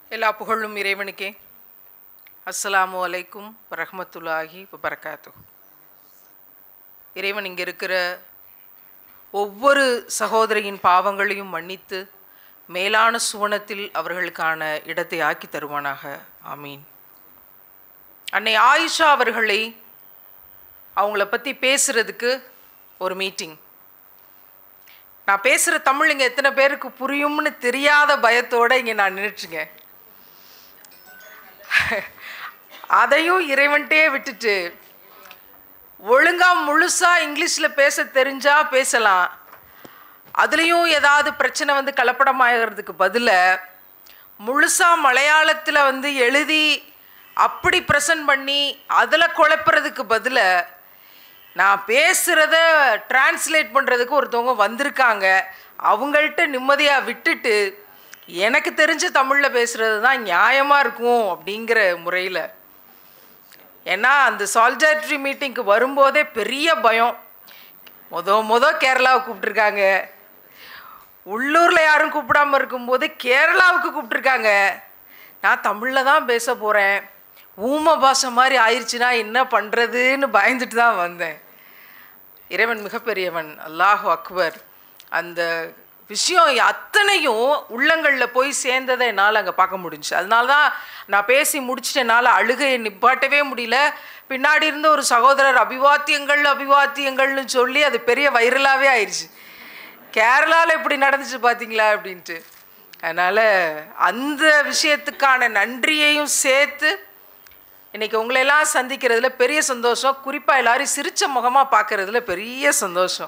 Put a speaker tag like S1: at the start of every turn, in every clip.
S1: எல்லா புகழும் இறைவனுக்கே அஸ்ஸலாமு அலைக்கும் வரஹ்மத்துல்லாஹி வபரகாத்து இறைவன் இங்கே இருக்கிற ஒவ்வொரு சகோதரியின் பாவங்களையும் மன்னித்து மேலான சுவனத்தில் அவர்களுக்கான இடத்தை ஆக்கி தருவானாக ஆமீன் அன்னை ஆயிஷா அவர்களை அவங்கள பற்றி பேசுகிறதுக்கு ஒரு மீட்டிங் நான் பேசுகிற தமிழ் இங்கே எத்தனை பேருக்கு புரியும்னு தெரியாத பயத்தோடு இங்கே நான் நின்றுட்டுங்க அதையும் இறைவன்ட்டே விட்டுட்டு ஒழுங்கா முழுசா இங்கிலீஷில் பேச தெரிஞ்சா பேசலாம் அதுலேயும் ஏதாவது பிரச்சனை வந்து கலப்படமாகிறதுக்கு பதிலாக முழுசா மலையாளத்தில் வந்து எழுதி அப்படி ப்ரெசன்ட் பண்ணி அதில் குழப்புறதுக்கு பதிலாக நான் பேசுகிறத டிரான்ஸ்லேட் பண்ணுறதுக்கு ஒருத்தவங்க வந்திருக்காங்க அவங்கள்ட்ட நிம்மதியாக விட்டுட்டு எனக்கு தெரிஞ்ச தமிழில் பேசுகிறது தான் நியாயமாக இருக்கும் அப்படிங்கிற முறையில் ஏன்னா அந்த சால்ஜாட்ரி மீட்டிங்க்கு வரும்போதே பெரிய பயம் முத முத கேரளாவை கூப்பிட்ருக்காங்க உள்ளூரில் யாரும் கூப்பிடாம இருக்கும்போது கேரளாவுக்கு கூப்பிட்ருக்காங்க நான் தமிழில் தான் பேச போகிறேன் ஊம பாஷை மாதிரி ஆயிடுச்சுன்னா என்ன பண்ணுறதுன்னு பயந்துட்டு தான் வந்தேன் இறைவன் மிகப்பெரியவன் அல்லாஹு அக்பர் அந்த விஷயம் அத்தனையும் உள்ளங்களில் போய் சேர்ந்ததை என்னால் அங்கே பார்க்க முடிஞ்சுச்சு அதனால தான் நான் பேசி முடிச்சுட்டு என்னால் அழுகையை நிப்பாட்டவே முடியல பின்னாடி இருந்த ஒரு சகோதரர் அபிவாத்தியங்கள் அபிவாத்தியங்கள்னு சொல்லி அது பெரிய வைரலாகவே ஆயிடுச்சு கேரளாவில் இப்படி நடந்துச்சு பார்த்தீங்களா அப்படின்ட்டு அதனால் அந்த விஷயத்துக்கான நன்றியையும் சேர்த்து இன்றைக்கி உங்களையெல்லாம் சந்திக்கிறதுல பெரிய சந்தோஷம் குறிப்பாக எல்லாரும் சிரித்த முகமாக பார்க்குறதுல பெரிய சந்தோஷம்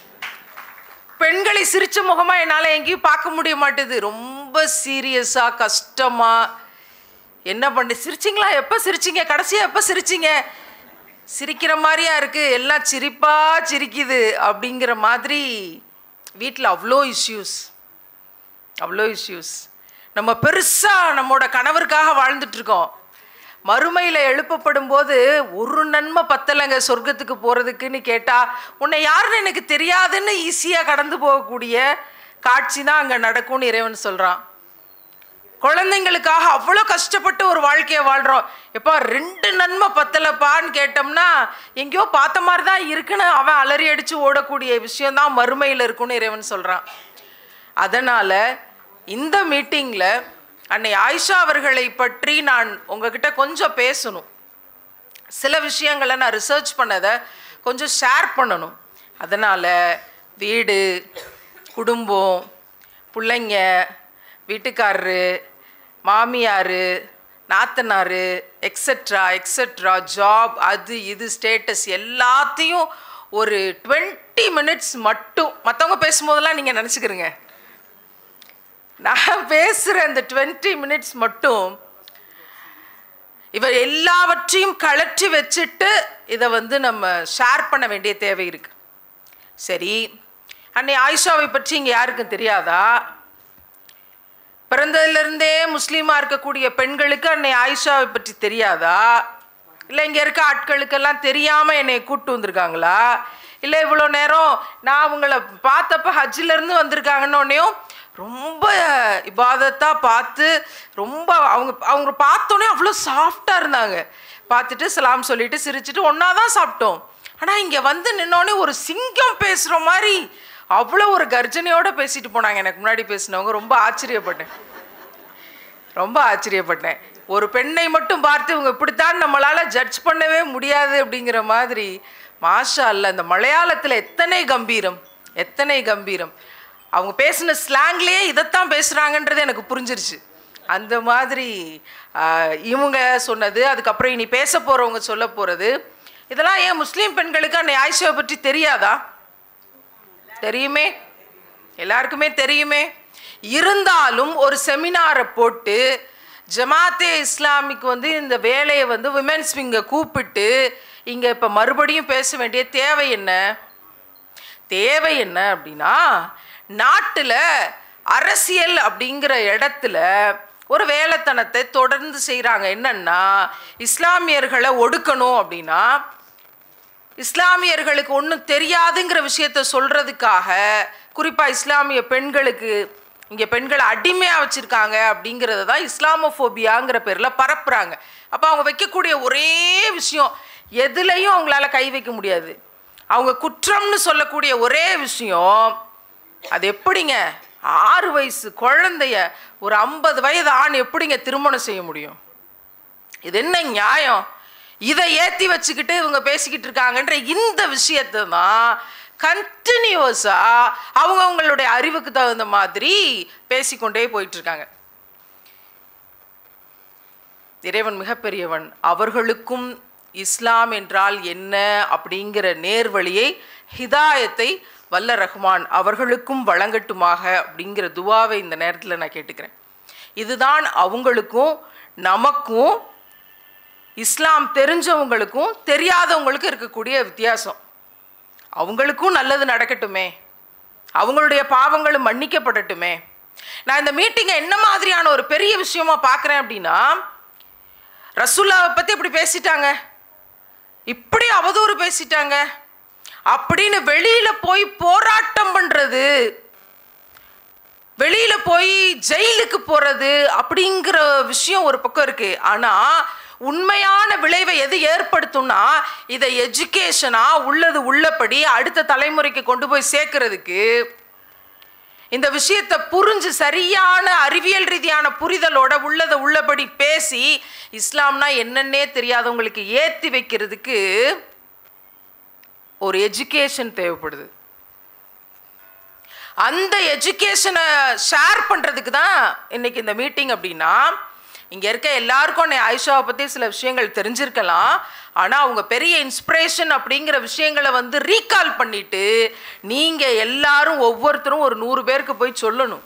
S1: பெண்களை சிரித்த முகமாக என்னால் எங்கேயும் பார்க்க முடிய மாட்டேது ரொம்ப சீரியஸாக கஷ்டமாக என்ன பண்ணி சிரிச்சிங்களா எப்போ சிரிச்சிங்க கடைசியாக எப்போ சிரிச்சிங்க சிரிக்கிற மாதிரியா இருக்குது எல்லாம் சிரிப்பாக சிரிக்குது அப்படிங்கிற மாதிரி வீட்டில் அவ்வளோ இஷ்யூஸ் அவ்வளோ இஷ்யூஸ் நம்ம பெருசாக நம்மளோட கணவருக்காக வாழ்ந்துட்டுருக்கோம் மறுமையில் எழுப்பப்படும் போது ஒரு நன்மை பத்தலைங்க சொர்க்கத்துக்கு போகிறதுக்குன்னு கேட்டால் உன்னை யாருன்னு எனக்கு தெரியாதுன்னு ஈஸியாக கடந்து போகக்கூடிய காட்சி தான் அங்கே நடக்கும்னு இறைவன் சொல்கிறான் குழந்தைங்களுக்காக அவ்வளோ கஷ்டப்பட்டு ஒரு வாழ்க்கையை வாழ்கிறோம் எப்போ ரெண்டு நன்மை பத்தலைப்பான்னு கேட்டோம்னா எங்கேயோ பார்த்த மாதிரி தான் இருக்குன்னு அவன் அலறி அடித்து ஓடக்கூடிய விஷயந்தான் மறுமையில் இருக்குன்னு இறைவன் சொல்கிறான் அதனால் இந்த மீட்டிங்கில் அன்னை ஆயிஷா அவர்களை பற்றி நான் உங்ககிட்ட கொஞ்சம் பேசணும் சில விஷயங்களை நான் ரிசர்ச் பண்ணதை கொஞ்சம் ஷேர் பண்ணணும் அதனால் வீடு குடும்பம் பிள்ளைங்க வீட்டுக்காரரு மாமியார் நாத்தனார் எக்ஸட்ரா எக்ஸட்ரா ஜாப் அது இது ஸ்டேட்டஸ் எல்லாத்தையும் ஒரு டுவெண்ட்டி மினிட்ஸ் மட்டும் மற்றவங்க பேசும்போதெல்லாம் நீங்கள் நினச்சிக்கிறீங்க நான் பேசுகிற அந்த டுவெண்ட்டி மினிட்ஸ் மட்டும் இவர் எல்லாவற்றையும் கழற்றி வச்சுட்டு இதை வந்து நம்ம ஷேர் பண்ண வேண்டிய தேவை இருக்கு சரி அன்னை ஆயிஷாவை பற்றி இங்கே யாருக்கும் தெரியாதா பிறந்ததுலேருந்தே முஸ்லீமாக இருக்கக்கூடிய பெண்களுக்கு அன்னை ஆயிஷாவை பற்றி தெரியாதா இல்லை இங்கே இருக்க ஆட்களுக்கெல்லாம் தெரியாமல் என்னை கூப்பிட்டு வந்திருக்காங்களா இல்லை இவ்வளோ நேரம் நான் அவங்கள பார்த்தப்ப ஹஜ்ஜிலேருந்து வந்திருக்காங்கன்னொன்னையும் ரொம்ப இபாதத்தாக பார்த்து ரொம்ப அவங்க அவங்க பார்த்தோன்னே அவ்வளோ சாஃப்டாக இருந்தாங்க பார்த்துட்டு சலாம் சொல்லிட்டு சிரிச்சிட்டு ஒன்றா தான் சாப்பிட்டோம் ஆனால் இங்கே வந்து நின்னோடனே ஒரு சிங்கம் பேசுகிற மாதிரி அவ்வளோ ஒரு கர்ஜனையோடு பேசிட்டு போனாங்க எனக்கு முன்னாடி பேசினவங்க ரொம்ப ஆச்சரியப்பட்டேன் ரொம்ப ஆச்சரியப்பட்டேன் ஒரு பெண்ணை மட்டும் பார்த்து இவங்க இப்படித்தான் நம்மளால் ஜட்ஜ் பண்ணவே முடியாது அப்படிங்கிற மாதிரி மாஷா அல்ல இந்த மலையாளத்தில் எத்தனை கம்பீரம் எத்தனை கம்பீரம் அவங்க பேசின ஸ்லாங்லேயே இதைத்தான் பேசுகிறாங்கன்றது எனக்கு புரிஞ்சிருச்சு அந்த மாதிரி இவங்க சொன்னது அதுக்கப்புறம் இனி பேச போகிறவங்க சொல்ல போகிறது இதெல்லாம் ஏன் முஸ்லீம் பெண்களுக்கு அன்னை ஆயிஷாவை பற்றி தெரியாதா தெரியுமே எல்லாருக்குமே தெரியுமே இருந்தாலும் ஒரு செமினாரை போட்டு ஜமாத்தே இஸ்லாமிக்கு வந்து இந்த வேலையை வந்து விமென்ஸ் விங்கை கூப்பிட்டு இங்கே இப்போ மறுபடியும் பேச வேண்டிய தேவை என்ன தேவை என்ன அப்படின்னா நாட்டில் அரசியல் அப்படிங்கிற இடத்துல ஒரு வேலைத்தனத்தை தொடர்ந்து செய்கிறாங்க என்னன்னா இஸ்லாமியர்களை ஒடுக்கணும் அப்படின்னா இஸ்லாமியர்களுக்கு ஒன்றும் தெரியாதுங்கிற விஷயத்த சொல்கிறதுக்காக குறிப்பாக இஸ்லாமிய பெண்களுக்கு இங்கே பெண்களை அடிமையாக வச்சுருக்காங்க அப்படிங்கிறத தான் இஸ்லாமோஃபோபியாங்கிற பேரில் பரப்புகிறாங்க அப்போ அவங்க வைக்கக்கூடிய ஒரே விஷயம் எதுலேயும் அவங்களால கை வைக்க முடியாது அவங்க குற்றம்னு சொல்லக்கூடிய ஒரே விஷயம் அது எப்படிங்க ஆறு வயசு குழந்தைய ஒரு ஐம்பது வயது ஆண் எப்படிங்க திருமணம் செய்ய முடியும் இது என்ன நியாயம் இதை ஏற்றி வச்சுக்கிட்டு இவங்க பேசிக்கிட்டு இருக்காங்கன்ற இந்த விஷயத்தை தான் கண்டினியூவஸாக அவங்க அவங்களுடைய அறிவுக்கு தகுந்த மாதிரி பேசிக்கொண்டே போயிட்டு இருக்காங்க இறைவன் மிகப்பெரியவன் அவர்களுக்கும் இஸ்லாம் என்றால் என்ன அப்படிங்கிற நேர்வழியை ஹிதாயத்தை வல்ல ரஹ்மான் அவர்களுக்கும் வழங்கட்டுமாக அப்படிங்கிற துவாவை இந்த நேரத்தில் நான் கேட்டுக்கிறேன் இதுதான் அவங்களுக்கும் நமக்கும் இஸ்லாம் தெரிஞ்சவங்களுக்கும் தெரியாதவங்களுக்கும் இருக்கக்கூடிய வித்தியாசம் அவங்களுக்கும் நல்லது நடக்கட்டுமே அவங்களுடைய பாவங்களும் மன்னிக்கப்படட்டுமே நான் இந்த மீட்டிங்கை என்ன மாதிரியான ஒரு பெரிய விஷயமா பார்க்குறேன் அப்படின்னா ரசுல்லாவை பற்றி இப்படி பேசிட்டாங்க இப்படி அவதூறு பேசிட்டாங்க அப்படின்னு வெளியில போய் போராட்டம் பண்றது வெளியில போய் ஜெயிலுக்கு போறது அப்படிங்கிற விஷயம் ஒரு பக்கம் இருக்கு ஆனா உண்மையான விளைவை எது ஏற்படுத்தும்னா இதை எஜுகேஷனா உள்ளது உள்ளபடி அடுத்த தலைமுறைக்கு கொண்டு போய் சேர்க்கறதுக்கு இந்த விஷயத்தை புரிஞ்சு சரியான அறிவியல் ரீதியான புரிதலோட உள்ளதை உள்ளபடி பேசி இஸ்லாம்னா என்னன்னே தெரியாதவங்களுக்கு ஏற்றி வைக்கிறதுக்கு ஒரு எஜுகேஷன் தேவைப்படுது அந்த எஜுகேஷனை ஷேர் பண்ணுறதுக்கு தான் இன்னைக்கு இந்த மீட்டிங் அப்படின்னா இங்கே இருக்க எல்லாருக்கும் நான் ஆயிஷாவை பற்றி சில விஷயங்கள் தெரிஞ்சிருக்கலாம் ஆனால் அவங்க பெரிய இன்ஸ்பிரேஷன் அப்படிங்கிற விஷயங்களை வந்து ரீகால் பண்ணிட்டு நீங்கள் எல்லாரும் ஒவ்வொருத்தரும் ஒரு நூறு பேருக்கு போய் சொல்லணும்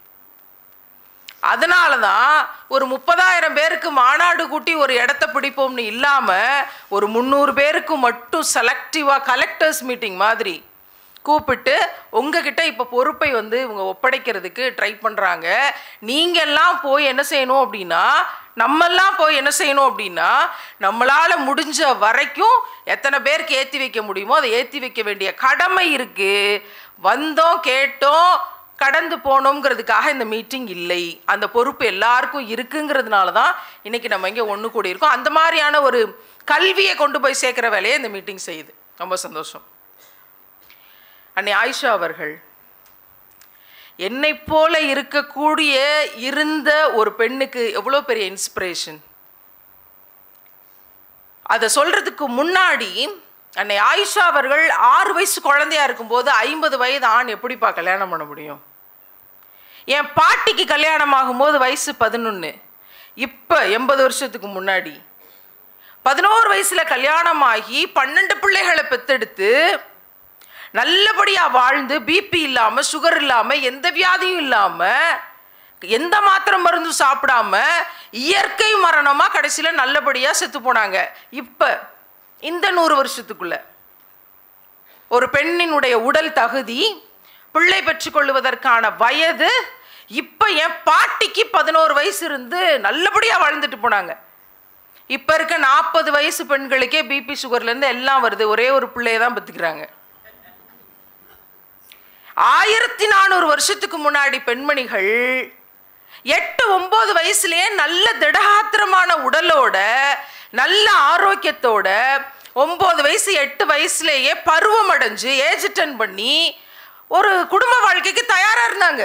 S1: அதனால தான் ஒரு முப்பதாயிரம் பேருக்கு மாநாடு கூட்டி ஒரு இடத்த பிடிப்போம்னு இல்லாமல் ஒரு முந்நூறு பேருக்கு மட்டும் செலக்டிவாக கலெக்டர்ஸ் மீட்டிங் மாதிரி கூப்பிட்டு உங்ககிட்ட இப்போ பொறுப்பை வந்து இவங்க ஒப்படைக்கிறதுக்கு ட்ரை பண்ணுறாங்க நீங்கள்லாம் போய் என்ன செய்யணும் அப்படின்னா நம்மெல்லாம் போய் என்ன செய்யணும் அப்படின்னா நம்மளால் முடிஞ்ச வரைக்கும் எத்தனை பேருக்கு ஏற்றி வைக்க முடியுமோ அதை ஏற்றி வைக்க வேண்டிய கடமை இருக்குது வந்தோம் கேட்டோம் கடந்து போனோங்கிறதுக்காக இந்த மீட்டிங் இல்லை அந்த பொறுப்பு எல்லாருக்கும் இருக்குங்கிறதுனால தான் இன்னைக்கு நம்ம இங்கே ஒன்று கூடி இருக்கோம் அந்த மாதிரியான ஒரு கல்வியை கொண்டு போய் சேர்க்குற வேலையை இந்த மீட்டிங் செய்யுது ரொம்ப சந்தோஷம் அன்னை ஆயிஷா அவர்கள் என்னை போல இருக்கக்கூடிய இருந்த ஒரு பெண்ணுக்கு எவ்வளோ பெரிய இன்ஸ்பிரேஷன் அதை சொல்றதுக்கு முன்னாடி அன்னை ஆயிஷா அவர்கள் ஆறு வயசு குழந்தையா இருக்கும்போது ஐம்பது வயது ஆண் எப்படிப்பா கல்யாணம் பண்ண முடியும் என் பாட்டிக்கு கல்யாணம் ஆகும்போது வயசு பதினொன்று இப்போ எண்பது வருஷத்துக்கு முன்னாடி பதினோரு வயசுல கல்யாணம் ஆகி பன்னெண்டு பிள்ளைகளை பெத்தெடுத்து நல்லபடியாக வாழ்ந்து பிபி இல்லாமல் சுகர் இல்லாமல் எந்த வியாதியும் இல்லாமல் எந்த மாத்திரை மருந்தும் சாப்பிடாம இயற்கை மரணமாக கடைசியில் நல்லபடியாக செத்து போனாங்க இப்போ இந்த நூறு வருஷத்துக்குள்ள ஒரு பெண்ணினுடைய உடல் தகுதி பிள்ளை பெற்றுக்கொள்வதற்கான வயது இப்போ என் பாட்டிக்கு பதினோரு வயசு இருந்து நல்லபடியாக வாழ்ந்துட்டு போனாங்க இப்போ இருக்க நாற்பது வயசு பெண்களுக்கே பிபி சுகர்லேருந்து எல்லாம் வருது ஒரே ஒரு பிள்ளைய தான் பெற்றுக்கிறாங்க ஆயிரத்தி நானூறு வருஷத்துக்கு முன்னாடி பெண்மணிகள் எட்டு ஒன்பது வயசுலயே நல்ல திடகாத்திரமான உடலோட நல்ல ஆரோக்கியத்தோட ஒன்பது வயசு எட்டு வயசுலேயே பருவம் அடைஞ்சு ஏஜ் அட்டன் பண்ணி ஒரு குடும்ப வாழ்க்கைக்கு தயாரா இருந்தாங்க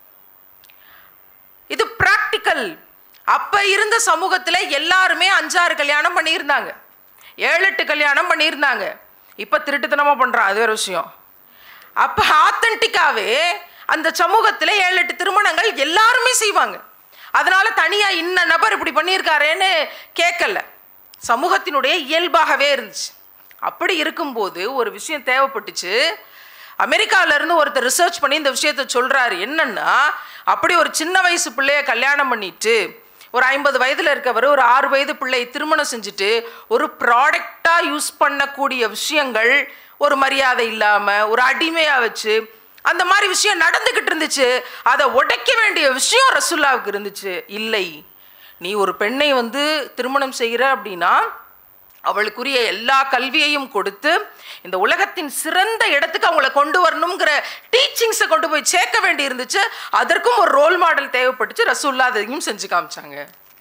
S1: இது பிராக்டிக்கல் அப்ப இருந்த சமூகத்துல எல்லாருமே அஞ்சாறு கல்யாணம் பண்ணியிருந்தாங்க ஏழு எட்டு கல்யாணம் பண்ணியிருந்தாங்க இப்ப திருட்டுத்தனமா பண்றான் அது வேற விஷயம் அப்ப ஆத்தன்டிக்காவே அந்த சமூகத்துல ஏழு எட்டு திருமணங்கள் எல்லாருமே செய்வாங்க அதனால தனியா இன்ன நபர் இப்படி பண்ணியிருக்காரேன்னு கேட்கல சமூகத்தினுடைய இயல்பாகவே இருந்துச்சு அப்படி இருக்கும்போது ஒரு விஷயம் தேவைப்பட்டுச்சு அமெரிக்கால இருந்து ஒருத்தர் ரிசர்ச் பண்ணி இந்த விஷயத்த சொல்றாரு என்னன்னா அப்படி ஒரு சின்ன வயசு பிள்ளைய கல்யாணம் பண்ணிட்டு ஒரு ஐம்பது வயதுல இருக்கவர் ஒரு ஆறு வயது பிள்ளை திருமணம் செஞ்சுட்டு ஒரு ப்ராடக்டா யூஸ் பண்ணக்கூடிய விஷயங்கள் ஒரு மரியாதை இல்லாம ஒரு அடிமையா வச்சு அந்த மாதிரி விஷயம் நடந்துகிட்டு இருந்துச்சு அதை உடைக்க வேண்டிய விஷயம் ரசுல்லாவுக்கு இருந்துச்சு இல்லை நீ ஒரு பெண்ணை வந்து திருமணம் செய்கிற அப்படின்னா அவளுக்குரிய எல்லா கல்வியையும் கொடுத்து இந்த உலகத்தின் சிறந்த இடத்துக்கு அவங்கள கொண்டு வரணுங்கிற டீச்சிங்ஸை கொண்டு போய் சேர்க்க வேண்டி இருந்துச்சு அதற்கும் ஒரு ரோல் மாடல் தேவைப்பட்டுச்சு ரசூல்லா அதையும் செஞ்சு காமிச்சாங்க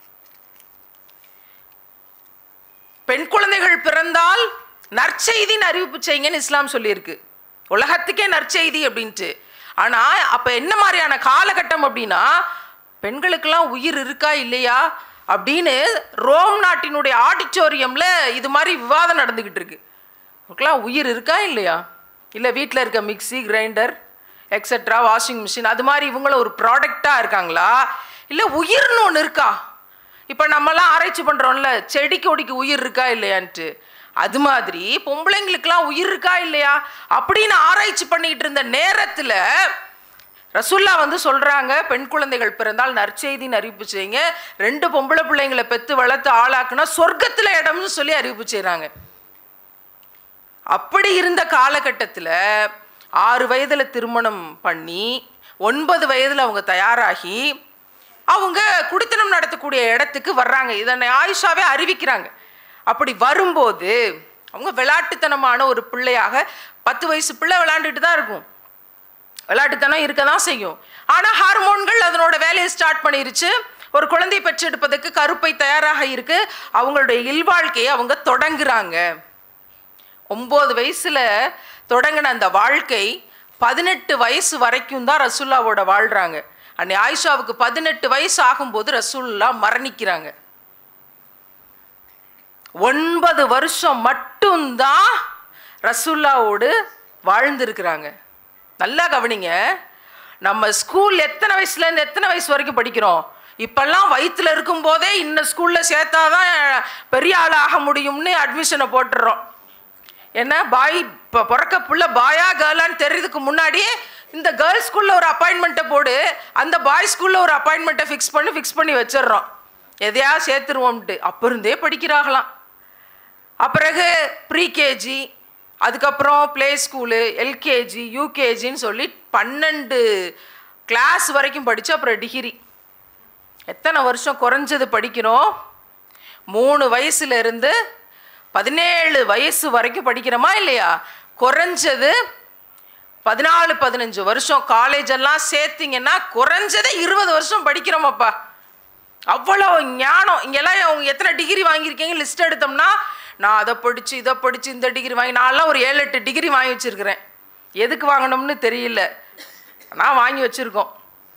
S1: பெண் குழந்தைகள் பிறந்தால் நற்செய்தின்னு அறிவிப்பு செய்யுங்கன்னு இஸ்லாம் சொல்லியிருக்கு உலகத்துக்கே நற்செய்தி அப்படின்ட்டு ஆனா அப்ப என்ன மாதிரியான காலகட்டம் அப்படின்னா பெண்களுக்கெல்லாம் உயிர் இருக்கா இல்லையா அப்படின்னு ரோம் நாட்டினுடைய ஆடிட்டோரியம்ல இது மாதிரி விவாதம் நடந்துகிட்டு இருக்கு உங்களுக்குலாம் உயிர் இருக்கா இல்லையா இல்லை வீட்டில் இருக்க mixie grinder extra washing machine அது மாதிரி இவங்களும் ஒரு ப்ராடக்டாக இருக்காங்களா இல்லை உயிர்னு ஒன்று இருக்கா இப்போ நம்மலாம் ஆராய்ச்சி பண்ணுறோம்ல செடி கொடிக்கு உயிர் இருக்கா இல்லையான்ட்டு அது மாதிரி பொம்பளைங்களுக்கெல்லாம் உயிர் இருக்கா இல்லையா அப்படின்னு ஆராய்ச்சி பண்ணிக்கிட்டு இருந்த நேரத்தில் ரசுல்லா வந்து சொல்றாங்க பெண் குழந்தைகள் பிறந்தால் நற்செய்தின்னு அறிவிப்பு செய்யுங்க ரெண்டு பொம்பளை பிள்ளைங்களை பெத்து வளர்த்து ஆளாக்குனா சொர்க்கத்துல இடம்னு சொல்லி அறிவிப்பு செய்றாங்க அப்படி இருந்த காலகட்டத்தில் ஆறு வயதுல திருமணம் பண்ணி ஒன்பது வயதுல அவங்க தயாராகி அவங்க குடித்தனம் நடத்தக்கூடிய இடத்துக்கு வர்றாங்க இதனை ஆயிஷாவே அறிவிக்கிறாங்க அப்படி வரும்போது அவங்க விளையாட்டுத்தனமான ஒரு பிள்ளையாக பத்து வயசு பிள்ளை விளையாண்டுட்டு தான் இருக்கும் விளையாட்டுத்தனம் இருக்க தான் செய்யும் ஆனால் ஹார்மோன்கள் அதனோட வேலையை ஸ்டார்ட் பண்ணிருச்சு ஒரு குழந்தை பெற்றெடுப்பதற்கு கருப்பை தயாராக இருக்கு அவங்களுடைய இல்வாழ்க்கையை அவங்க தொடங்குறாங்க ஒம்பது வயசுல தொடங்கின அந்த வாழ்க்கை பதினெட்டு வயசு வரைக்கும் தான் ரசுல்லாவோட வாழ்றாங்க அன்னை ஆயிஷாவுக்கு பதினெட்டு வயசு ஆகும்போது ரசூல்லா மரணிக்கிறாங்க ஒன்பது வருஷம் மட்டும்தான் ரசுல்லாவோடு வாழ்ந்திருக்கிறாங்க நல்லா கவனிங்க நம்ம ஸ்கூல் எத்தனை வயசுலேருந்து எத்தனை வயசு வரைக்கும் படிக்கிறோம் இப்பெல்லாம் வயிற்றுல இருக்கும்போதே இந்த ஸ்கூலில் சேர்த்தாதான் பெரிய ஆள் ஆக முடியும்னு அட்மிஷனை போட்டுடுறோம் என்ன பாய் இப்போ பிறக்க புள்ள பாயா கேர்ளான்னு தெரியறதுக்கு முன்னாடியே இந்த கேர்ள்ஸ் ஸ்கூலில் ஒரு அப்பாயின்மெண்ட்டை போடு அந்த பாய் ஸ்கூலில் ஒரு அப்பாயின்மெண்ட்டை ஃபிக்ஸ் பண்ணி ஃபிக்ஸ் பண்ணி வச்சிடுறோம் எதையாவது சேர்த்துருவோம்ட்டு அப்போ இருந்தே படிக்கிறாங்களாம் அப்பிறகு ப்ரீகேஜி அதுக்கப்புறம் ப்ளே ஸ்கூலு எல்கேஜி யூகேஜின்னு சொல்லி பன்னெண்டு கிளாஸ் வரைக்கும் படித்து அப்புறம் டிகிரி எத்தனை வருஷம் குறைஞ்சது படிக்கிறோம் மூணு வயசுல இருந்து பதினேழு வயசு வரைக்கும் படிக்கிறோமா இல்லையா குறைஞ்சது பதினாலு பதினஞ்சு வருஷம் காலேஜ் எல்லாம் சேர்த்தீங்கன்னா குறைஞ்சதே இருபது வருஷம் படிக்கிறோமாப்பா அவ்வளோ ஞானம் இங்கெல்லாம் அவங்க எத்தனை டிகிரி வாங்கியிருக்கீங்க லிஸ்ட் எடுத்தோம்னா நான் அதை படித்து இதை படித்து இந்த டிகிரி வாங்கி நான்லாம் ஒரு ஏழு எட்டு டிகிரி வாங்கி வச்சுருக்கிறேன் எதுக்கு வாங்கணும்னு தெரியல நான் வாங்கி வச்சுருக்கோம்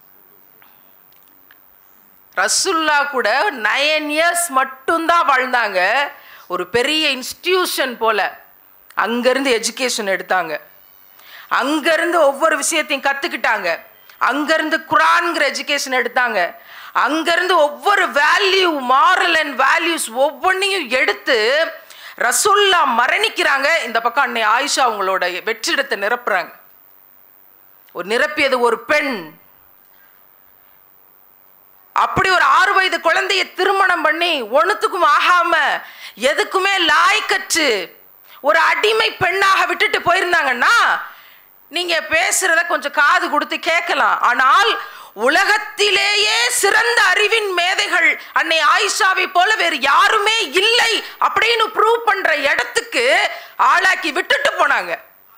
S1: ரசுல்லா கூட நயன் இயர்ஸ் மட்டும்தான் வாழ்ந்தாங்க ஒரு பெரிய இன்ஸ்டிடியூஷன் போல அங்கேருந்து எஜுகேஷன் எடுத்தாங்க அங்கேருந்து ஒவ்வொரு விஷயத்தையும் கற்றுக்கிட்டாங்க அங்கேருந்து குரான்கிற எஜுகேஷன் எடுத்தாங்க அங்கேருந்து ஒவ்வொரு வேல்யூ மாரல் அண்ட் வேல்யூஸ் ஒவ்வொன்றையும் எடுத்து ரசுல்லா மரணிக்கிறாங்க இந்த பக்கம் அன்னை ஆயிஷா அவங்களோட வெற்றிடத்தை நிரப்புறாங்க ஒரு நிரப்பியது ஒரு பெண் அப்படி ஒரு ஆறு வயது குழந்தைய திருமணம் பண்ணி ஒண்ணுத்துக்கும் ஆகாம எதுக்குமே லாய்க்கற்று ஒரு அடிமை பெண்ணாக விட்டுட்டு போயிருந்தாங்கன்னா நீங்க பேசுறத கொஞ்சம் காது கொடுத்து கேட்கலாம் ஆனால் உலகத்திலேயே சிறந்த அறிவின் மேதைகள் அன்னை ஆயிஷாவை போல வேறு யாருமே இல்லை அப்படின்னு ப்ரூவ் பண்ற இடத்துக்கு ஆளாக்கி விட்டுட்டு போனாங்க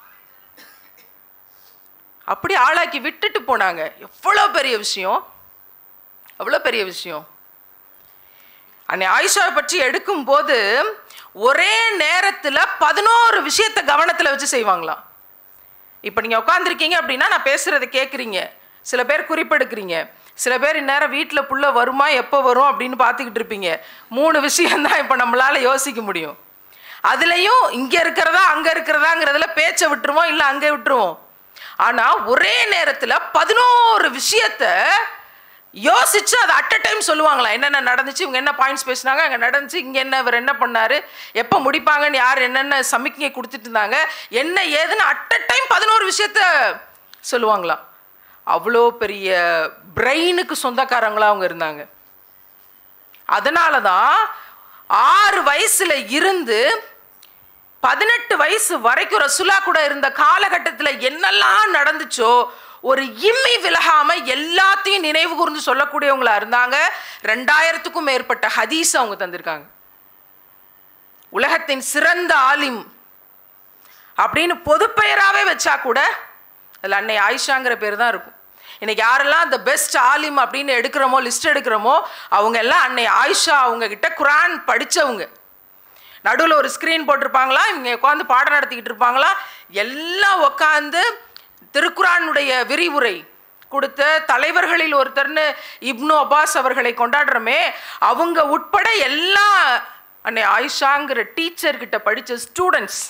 S1: அப்படி ஆளாக்கி விட்டுட்டு போனாங்க எவ்வளோ பெரிய விஷயம் அவ்வளோ பெரிய விஷயம் அன்னை ஆயிஷாவை பற்றி எடுக்கும்போது ஒரே நேரத்தில் பதினோரு விஷயத்தை கவனத்தில் வச்சு செய்வாங்களாம் இப்போ நீங்கள் உட்காந்துருக்கீங்க அப்படின்னா நான் பேசுகிறத கேட்குறீங்க சில பேர் குறிப்பெடுக்கிறீங்க சில பேர் இந்நேரம் வீட்டில் புள்ள வருமா எப்போ வரும் அப்படின்னு பார்த்துக்கிட்டு இருப்பீங்க மூணு விஷயம்தான் இப்போ நம்மளால் யோசிக்க முடியும் அதுலேயும் இங்கே இருக்கிறதா அங்கே இருக்கிறதாங்கிறதுல பேச்சை விட்டுருவோம் இல்லை அங்கே விட்டுருவோம் ஆனால் ஒரே நேரத்தில் பதினோரு விஷயத்த யோசிச்சு அதை அட் அ டைம் சொல்லுவாங்களா என்னென்ன நடந்துச்சு இவங்க என்ன பாயிண்ட்ஸ் பேசினாங்க அங்கே நடந்துச்சு இங்கே என்ன இவர் என்ன பண்ணாரு எப்போ முடிப்பாங்கன்னு யார் என்னென்ன சமிக்ஞை கொடுத்துட்டு இருந்தாங்க என்ன ஏதுன்னு அட் அ டைம் பதினோரு விஷயத்த சொல்லுவாங்களாம் அவ்வளோ பெரிய பிரெயினுக்கு சொந்தக்காரங்களா அவங்க இருந்தாங்க அதனால தான் ஆறு வயசுல இருந்து பதினெட்டு வயசு வரைக்கும் ரசுல்லா கூட இருந்த காலகட்டத்தில் என்னெல்லாம் நடந்துச்சோ ஒரு இம்மி விலகாம எல்லாத்தையும் நினைவு கூர்ந்து சொல்லக்கூடியவங்களா இருந்தாங்க ரெண்டாயிரத்துக்கும் மேற்பட்ட ஹதீஸ் அவங்க தந்திருக்காங்க உலகத்தின் சிறந்த ஆலிம் அப்படின்னு பொதுப்பெயராகவே வச்சா கூட அதில் அன்னை ஆயிஷாங்கிற பேர் தான் இருக்கும் இன்னைக்கு யாரெல்லாம் அந்த பெஸ்ட் ஆலிம் அப்படின்னு எடுக்கிறோமோ லிஸ்ட் எடுக்கிறோமோ அவங்க எல்லாம் அன்னை ஆயிஷா அவங்க கிட்ட குரான் படித்தவங்க நடுவில் ஒரு ஸ்க்ரீன் போட்டிருப்பாங்களா இவங்க உட்காந்து பாடம் நடத்திக்கிட்டு இருப்பாங்களா எல்லாம் உட்காந்து திருக்குரானுடைய விரிவுரை கொடுத்த தலைவர்களில் ஒருத்தர்னு இப்னு அப்பாஸ் அவர்களை கொண்டாடுறோமே அவங்க உட்பட எல்லாம் அன்னை ஆயிஷாங்கிற டீச்சர்கிட்ட படித்த ஸ்டூடெண்ட்ஸ்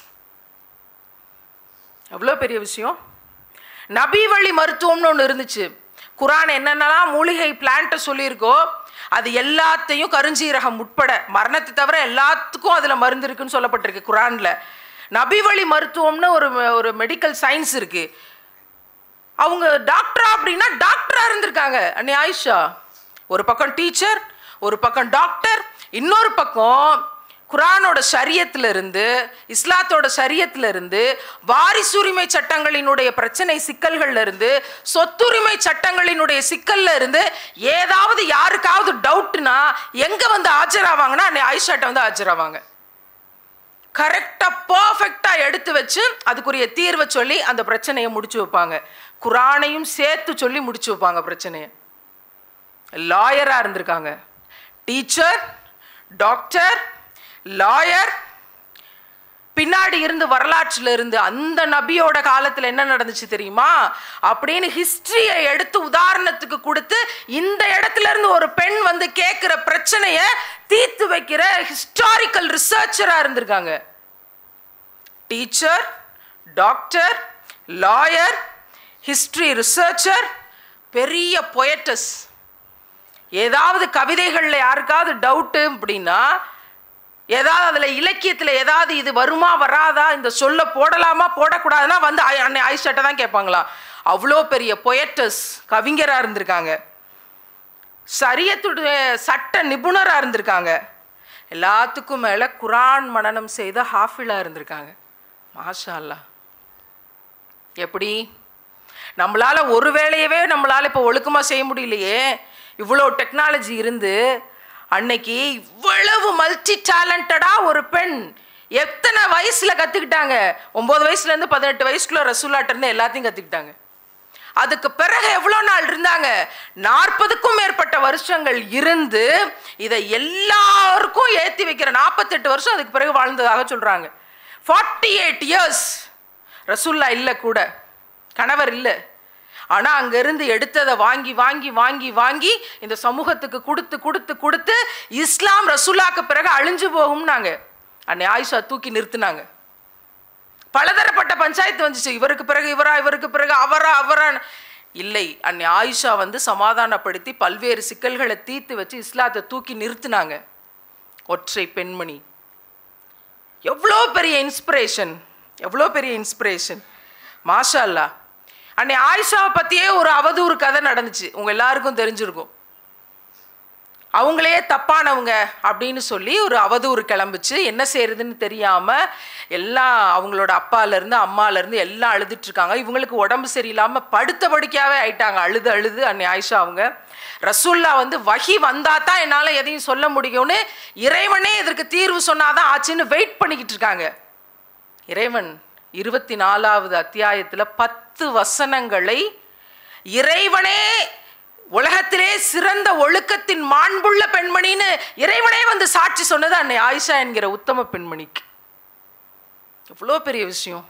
S1: எவ்வளோ பெரிய விஷயம் நபி வழி மருத்துவம்னு ஒன்று இருந்துச்சு குரான் என்னென்னலாம் மூலிகை பிளான்ட்டை சொல்லியிருக்கோ அது எல்லாத்தையும் கருஞ்சீரகம் உட்பட மரணத்தை தவிர எல்லாத்துக்கும் அதில் மருந்து இருக்குன்னு சொல்லப்பட்டிருக்கு குரானில் நபி வழி மருத்துவம்னு ஒரு ஒரு மெடிக்கல் சயின்ஸ் இருக்கு அவங்க டாக்டரா அப்படின்னா டாக்டரா இருந்திருக்காங்க அண்ணே ஆயிஷா ஒரு பக்கம் டீச்சர் ஒரு பக்கம் டாக்டர் இன்னொரு பக்கம் குரானோட சரியத்துல இருந்து இஸ்லாத்தோட சரியத்துல இருந்து வாரிசுரிமை சட்டங்களினுடைய பிரச்சனை சிக்கல்கள்ல இருந்து சொத்துரிமை சட்டங்களினுடைய சிக்கல்ல இருந்து ஏதாவது யாருக்காவது டவுட்னா எங்க வந்து ஆஜராவாங்கன்னா அன்னை ஆயிஷாட்ட வந்து ஆஜராவாங்க கரெக்டாக பர்ஃபெக்டாக எடுத்து வச்சு அதுக்குரிய தீர்வை சொல்லி அந்த பிரச்சனையை முடிச்சு வைப்பாங்க குரானையும் சேர்த்து சொல்லி முடிச்சு வைப்பாங்க பிரச்சனையை லாயராக இருந்திருக்காங்க டீச்சர் டாக்டர் லாயர் பின்னாடி இருந்து வரலாற்றில் இருந்து அந்த நபியோட காலத்தில் என்ன நடந்துச்சு தெரியுமா அப்படின்னு ஹிஸ்டரியை எடுத்து உதாரணத்துக்கு கொடுத்து இந்த இடத்துல இருந்து ஒரு பெண் வந்து கேட்குற பிரச்சனையை தீர்த்து வைக்கிற ஹிஸ்டாரிக்கல் ரிசர்ச்சராக இருந்திருக்காங்க teacher doctor lawyer history researcher பெரிய பொயட்டஸ் ஏதாவது கவிதைகளில் யாருக்காவது டவுட்டு அப்படின்னா ஏதாவது அதில் இலக்கியத்தில் ஏதாவது இது வருமா வராதா இந்த சொல்ல போடலாமா போடக்கூடாதுன்னா வந்து ஆய்- அன்னை ஆயிஷாட்ட தான் கேட்பாங்களா அவ்வளோ பெரிய பொயட்டஸ் கவிஞராக இருந்திருக்காங்க சரியத்துடைய சட்ட நிபுணராக இருந்திருக்காங்க எல்லாத்துக்கும் மேலே குரான் மனனம் செய்த ஹாஃபிலாக இருந்திருக்காங்க மாஷா அல்லாஹ் எப்படி நம்மளால ஒரு வேலையவே நம்மளால இப்போ ஒழுக்கமாக செய்ய முடியலையே இவ்வளோ டெக்னாலஜி இருந்து அன்னைக்கு இவ்வளவு மல்டி டேலண்டடாக ஒரு பெண் எத்தனை வயசுல கத்துக்கிட்டாங்க ஒன்பது வயசுல இருந்து பதினெட்டு வயசுக்குள்ள ரசூலாட்ட இருந்து எல்லாத்தையும் கத்துக்கிட்டாங்க அதுக்கு பிறகு எவ்வளோ நாள் இருந்தாங்க நாற்பதுக்கும் மேற்பட்ட வருஷங்கள் இருந்து இதை எல்லாருக்கும் ஏற்றி வைக்கிற நாற்பத்தெட்டு வருஷம் அதுக்கு பிறகு வாழ்ந்ததாக சொல்றாங்க ஃபார்ட்டி எயிட் இயர்ஸ் ரசூல்லா இல்லை கூட கணவர் இல்லை ஆனால் அங்கேருந்து எடுத்ததை வாங்கி வாங்கி வாங்கி வாங்கி இந்த சமூகத்துக்கு கொடுத்து கொடுத்து கொடுத்து இஸ்லாம் ரசூல்லாக்கு பிறகு அழிஞ்சு போகும்னாங்க அன்னை ஆயிஷா தூக்கி நிறுத்துனாங்க பலதரப்பட்ட பஞ்சாயத்து வந்துச்சு இவருக்கு பிறகு இவரா இவருக்கு பிறகு அவரா அவரா இல்லை அன்னை ஆயிஷா வந்து சமாதானப்படுத்தி பல்வேறு சிக்கல்களை தீர்த்து வச்சு இஸ்லாத்தை தூக்கி நிறுத்தினாங்க ஒற்றை பெண்மணி எவ்வளோ பெரிய இன்ஸ்பிரேஷன் எவ்வளோ பெரிய இன்ஸ்பிரேஷன் மாஷா அல்லா அன்னை ஆயிஷாவை பற்றியே ஒரு அவதூறு கதை நடந்துச்சு உங்கள் எல்லாருக்கும் தெரிஞ்சிருக்கும் அவங்களே தப்பானவங்க அப்படின்னு சொல்லி ஒரு அவதூறு கிளம்புச்சு என்ன செய்யறதுன்னு தெரியாமல் எல்லாம் அவங்களோட அப்பாலேருந்து அம்மாலேருந்து எல்லாம் அழுதுட்டு இருக்காங்க இவங்களுக்கு உடம்பு சரியில்லாமல் படுத்த படுக்கையாவே ஆயிட்டாங்க அழுது அழுது அன்னை ஆயிஷா அவங்க ரசூல்லா வந்து வகி வந்தா தான் என்னால் எதையும் சொல்ல முடியும்னு இறைவனே இதற்கு தீர்வு சொன்னாதான் ஆச்சுன்னு வெயிட் பண்ணிக்கிட்டு இருக்காங்க இறைவன் இருபத்தி நாலாவது அத்தியாயத்தில் பத்து வசனங்களை இறைவனே உலகத்திலே சிறந்த ஒழுக்கத்தின் மாண்புள்ள பெண்மணின்னு இறைவனே வந்து சாட்சி சொன்னது அன்னை ஆயிஷா என்கிற உத்தம பெண்மணிக்கு எவ்வளோ பெரிய விஷயம்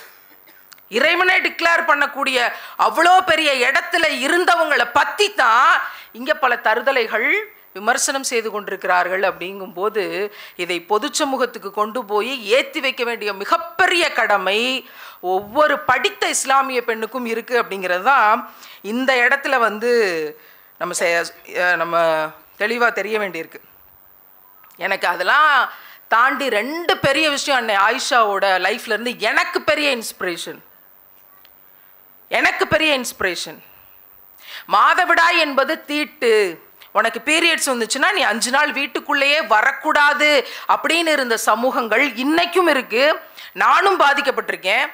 S1: இறைவனே டிக்ளேர் பண்ணக்கூடிய அவ்வளோ பெரிய இடத்துல இருந்தவங்களை பற்றி தான் இங்கே பல தருதலைகள் விமர்சனம் செய்து கொண்டிருக்கிறார்கள் அப்படிங்கும்போது இதை பொது சமூகத்துக்கு கொண்டு போய் ஏற்றி வைக்க வேண்டிய மிகப்பெரிய கடமை ஒவ்வொரு படித்த இஸ்லாமிய பெண்ணுக்கும் இருக்குது அப்படிங்கிறது தான் இந்த இடத்துல வந்து நம்ம செ- அஹ் நம்ம தெளிவாக தெரிய வேண்டியிருக்கு எனக்கு அதெல்லாம் தாண்டி ரெண்டு பெரிய விஷயம் அன்னை ஆயிஷாவோட லைஃப்ல இருந்து எனக்கு பெரிய இன்ஸ்பிரேஷன் எனக்கு பெரிய இன்ஸ்பிரேஷன் மாதவிடாய் என்பது தீட்டு உனக்கு பீரியட்ஸ் வந்துச்சுன்னா நீ அஞ்சு நாள் வீட்டுக்குள்ளேயே வரக்கூடாது அப்படின்னு இருந்த சமூகங்கள் இன்னைக்கும் இருக்கு நானும் பாதிக்கப்பட்டிருக்கேன்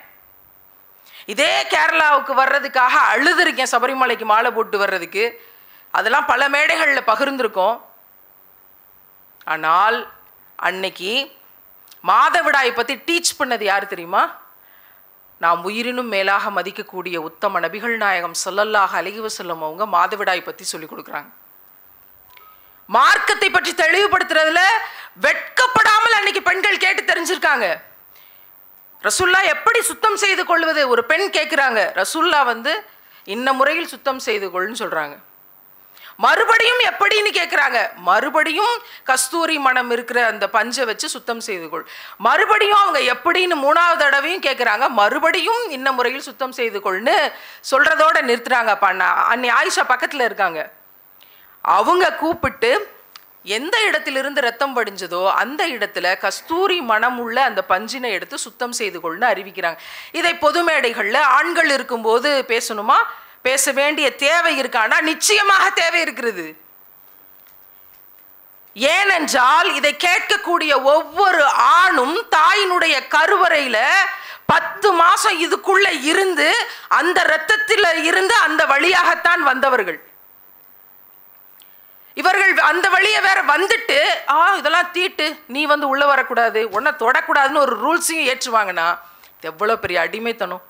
S1: இதே கேரளாவுக்கு வர்றதுக்காக அழுதுருக்கேன் சபரிமலைக்கு மாலை போட்டு வர்றதுக்கு அதெல்லாம் பல மேடைகளில் பகிர்ந்திருக்கோம் ஆனால் அன்னைக்கு மாதவிடாயை பற்றி டீச் பண்ணது யார் தெரியுமா நாம் உயிரினும் மேலாக மதிக்கக்கூடிய உத்தம நபிகள் நாயகம் சொல்லல்லாக அழகி வசல்லம் அவங்க மாதவிடாய் பற்றி சொல்லி கொடுக்குறாங்க மார்க்கத்தை பற்றி தெளிவுபடுத்துறதுல வெட்கப்படாமல் அன்னைக்கு பெண்கள் கேட்டு தெரிஞ்சிருக்காங்க ரசுல்லா எப்படி சுத்தம் செய்து கொள்வது ஒரு பெண் கேட்குறாங்க ரசுல்லா வந்து இன்ன முறையில் சுத்தம் செய்து கொள்னு சொல்கிறாங்க மறுபடியும் எப்படின்னு கேட்குறாங்க மறுபடியும் கஸ்தூரி மனம் இருக்கிற அந்த பஞ்சை வச்சு சுத்தம் செய்து கொள் மறுபடியும் அவங்க எப்படின்னு மூணாவது தடவையும் கேட்குறாங்க மறுபடியும் இன்ன முறையில் சுத்தம் செய்து கொள்னு சொல்கிறதோட நிறுத்துறாங்க பண்ண அன்னி ஆயிஷா பக்கத்தில் இருக்காங்க அவங்க கூப்பிட்டு எந்த இடத்திலிருந்து ரத்தம் வடிஞ்சதோ அந்த இடத்துல கஸ்தூரி மனம் உள்ள அந்த பஞ்சினை எடுத்து சுத்தம் செய்து கொள்னு அறிவிக்கிறாங்க இதை பொது மேடைகளில் ஆண்கள் இருக்கும்போது பேசணுமா பேச வேண்டிய தேவை இருக்கானா நிச்சயமாக தேவை இருக்கிறது ஏனென்றால் இதை கேட்கக்கூடிய ஒவ்வொரு ஆணும் தாயினுடைய கருவறையில பத்து மாசம் இதுக்குள்ள இருந்து அந்த இரத்தத்தில் இருந்து அந்த வழியாகத்தான் வந்தவர்கள் இவர்கள் அந்த வழியை வேற வந்துட்டு ஆ இதெல்லாம் தீட்டு நீ வந்து உள்ள வரக்கூடாது உன்னை தொடக்கூடாதுன்னு ஒரு ரூல்ஸையும் ஏற்றுவாங்கன்னா எவ்வளோ பெரிய அடிமைத்தனம்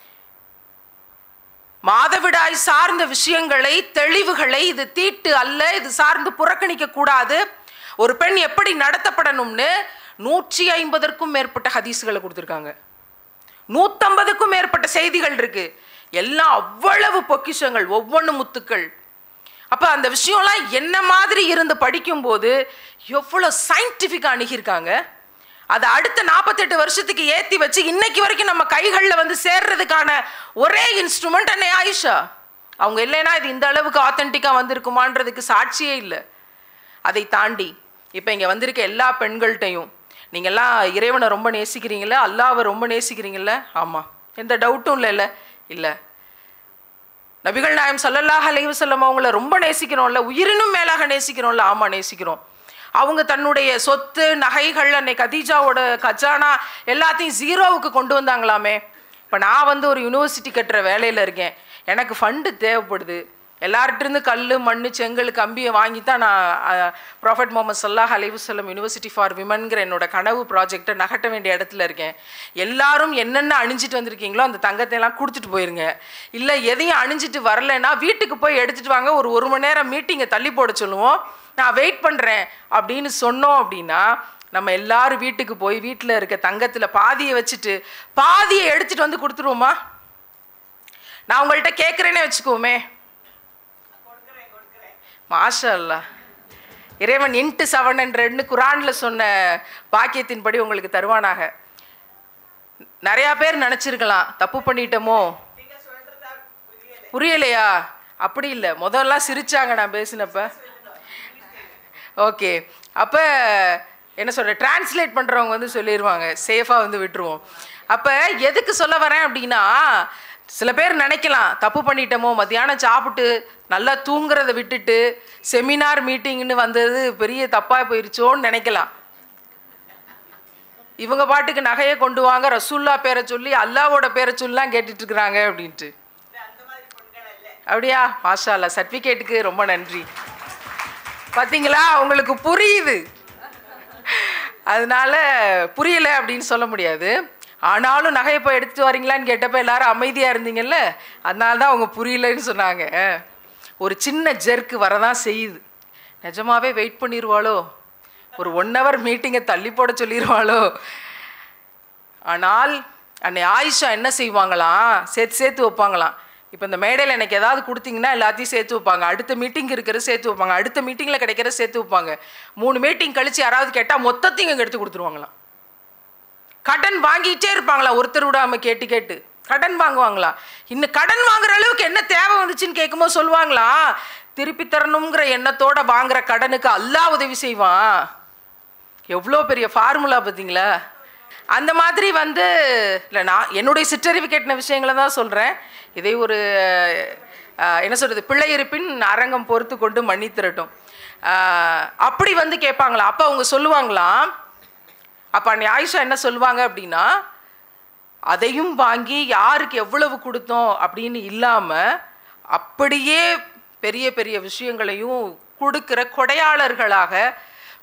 S1: மாதவிடாய் சார்ந்த விஷயங்களை தெளிவுகளை இது தீட்டு அல்ல இது சார்ந்து புறக்கணிக்க கூடாது ஒரு பெண் எப்படி நடத்தப்படணும்னு நூற்றி ஐம்பதற்கும் மேற்பட்ட ஹதீஸ்களை கொடுத்துருக்காங்க நூற்றம்பதுக்கும் மேற்பட்ட செய்திகள் இருக்கு எல்லாம் அவ்வளவு பொக்கிஷங்கள் ஒவ்வொன்று முத்துக்கள் அப்போ அந்த விஷயம்லாம் என்ன மாதிரி இருந்து படிக்கும்போது எவ்வளோ சயின்டிஃபிக்காக அணுகியிருக்காங்க அதை அடுத்த நாற்பத்தெட்டு வருஷத்துக்கு ஏற்றி வச்சு இன்னைக்கு வரைக்கும் நம்ம கைகளில் வந்து சேர்றதுக்கான ஒரே இன்ஸ்ட்ருமெண்ட் அன்னை ஆயிஷா அவங்க இல்லைன்னா இது இந்த அளவுக்கு ஆத்தென்டிக்காக வந்திருக்குமான்றதுக்கு சாட்சியே இல்லை அதை தாண்டி இப்போ இங்கே வந்திருக்க எல்லா பெண்கள்கிட்டையும் நீங்கள்லாம் இறைவனை ரொம்ப நேசிக்கிறீங்களா அல்லாவை ரொம்ப நேசிக்கிறீங்கள ஆமாம் எந்த டவுட்டும் இல்லைல்ல இல்லை நபிகள் நாயம் சல்லல்லாஹ் அலைஹி வஸல்லம் அவங்கள ரொம்ப நேசிக்கிறோம்ல உயிரினும் மேலாக நேசிக்கிறோம்ல ஆமாம் நேசிக்கிறோம் அவங்க தன்னுடைய சொத்து நகைகள் அன்னை கதீஜாவோட கஜானா எல்லாத்தையும் ஜீரோவுக்கு கொண்டு வந்தாங்களாமே இப்போ நான் வந்து ஒரு யூனிவர்சிட்டி கட்டுற வேலையில் இருக்கேன் எனக்கு ஃபண்டு தேவைப்படுது எல்லார்கிட்டருந்து கல் மண் செங்கல் கம்பியை வாங்கி தான் நான் ப்ராஃபட் முகமது சல்லாஹ் அலைவுசல்லம் யூனிவர்சிட்டி ஃபார் விமன்கிற என்னோட கனவு ப்ராஜெக்டை நகட்ட வேண்டிய இடத்துல இருக்கேன் எல்லாரும் என்னென்ன அணிஞ்சிட்டு வந்திருக்கீங்களோ அந்த தங்கத்தை எல்லாம் கொடுத்துட்டு போயிருங்க இல்லை எதையும் அணிஞ்சிட்டு வரலைன்னா வீட்டுக்கு போய் எடுத்துட்டு வாங்க ஒரு ஒரு மணி நேரம் மீட்டிங்கை தள்ளி போட சொல்லுவோம் நான் வெயிட் பண்ணுறேன் அப்படின்னு சொன்னோம் அப்படின்னா நம்ம எல்லாரும் வீட்டுக்கு போய் வீட்டில் இருக்க தங்கத்தில் பாதியை வச்சுட்டு பாதியை எடுத்துட்டு வந்து கொடுத்துருவோமா நான் உங்கள்கிட்ட கேட்குறேனே வச்சுக்கோமே மாஷா அல்லா இறைவன் இன்ட்டு செவன் ரெண்டு குரானில் சொன்ன பாக்கியத்தின்படி உங்களுக்கு தருவானாக நிறையா பேர் நினச்சிருக்கலாம் தப்பு பண்ணிட்டோமோ புரியலையா அப்படி இல்லை முதல்லாம் சிரிச்சாங்க நான் பேசினப்ப ஓகே அப்போ என்ன சொல்ற டிரான்ஸ்லேட் பண்ணுறவங்க வந்து சொல்லிடுவாங்க சேஃபாக வந்து விட்டுருவோம் அப்போ எதுக்கு சொல்ல வரேன் அப்படின்னா சில பேர் நினைக்கலாம் தப்பு பண்ணிட்டோமோ மத்தியானம் சாப்பிட்டு நல்லா தூங்குறத விட்டுட்டு செமினார் மீட்டிங்னு வந்தது பெரிய தப்பாக போயிருச்சோன்னு நினைக்கலாம் இவங்க பாட்டுக்கு நகையை கொண்டு வாங்க ரசூல்லா பேரை சொல்லி அல்லாவோட பேரை சொல்லலாம் கேட்டுட்டு இருக்கிறாங்க அப்படின்ட்டு அப்படியா மாஷா அல்லா சர்டிஃபிகேட்டுக்கு ரொம்ப நன்றி பார்த்தீங்களா உங்களுக்கு புரியுது அதனால புரியல அப்படின்னு சொல்ல முடியாது ஆனாலும் நகையை போய் எடுத்துட்டு வரீங்களான்னு கேட்டப்ப எல்லாரும் அமைதியாக இருந்தீங்கல்ல அதனால தான் அவங்க புரியலன்னு சொன்னாங்க ஒரு சின்ன ஜெர்க்கு வரதான் செய்யுது நிஜமாவே வெயிட் பண்ணிடுவாளோ ஒரு ஒன் ஹவர் மீட்டிங்கை தள்ளி போட சொல்லிடுவாளோ ஆனால் அன்னை ஆயிஷா என்ன செய்வாங்களாம் சேர்த்து சேர்த்து வைப்பாங்களாம் இப்போ இந்த மேடையில் எனக்கு ஏதாவது கொடுத்தீங்கன்னா எல்லாத்தையும் சேர்த்து வைப்பாங்க அடுத்த மீட்டிங் இருக்கிறது சேர்த்து வைப்பாங்க அடுத்த மீட்டிங்கில் கிடைக்கிறத சேர்த்து வைப்பாங்க மூணு மீட்டிங் கழிச்சு யாராவது கேட்டால் மொத்தத்தையும் இங்கே எடுத்து கொடுத்துருவாங்களாம் கடன் வாங்கிட்டே இருப்பாங்களா ஒருத்தர் விடாம கேட்டு கேட்டு கடன் வாங்குவாங்களா இன்னும் கடன் வாங்குற அளவுக்கு என்ன தேவை வந்துச்சுன்னு கேட்கும்போது சொல்லுவாங்களா திருப்பி தரணுங்கிற எண்ணத்தோட வாங்குற கடனுக்கு அல்லாஹ் உதவி செய்வான் எவ்வளோ பெரிய ஃபார்முலா பார்த்தீங்களா அந்த மாதிரி வந்து இல்லை நான் என்னுடைய சிற்றறிவு கேட்டின விஷயங்களை தான் சொல்கிறேன் இதை ஒரு அஹ், என்ன சொல்கிறது பிள்ளை இருப்பின் அரங்கம் பொறுத்து கொண்டு மன்னித்திரட்டும் அஹ், அப்படி வந்து கேட்பாங்களா அப்போ அவங்க சொல்லுவாங்களாம் அப்போ அன்னை ஆயிஷா என்ன சொல்லுவாங்க அப்படின்னா அதையும் வாங்கி யாருக்கு எவ்வளவு கொடுத்தோம் அப்படின்னு இல்லாமல் அப்படியே பெரிய பெரிய விஷயங்களையும் கொடுக்கிற கொடையாளர்களாக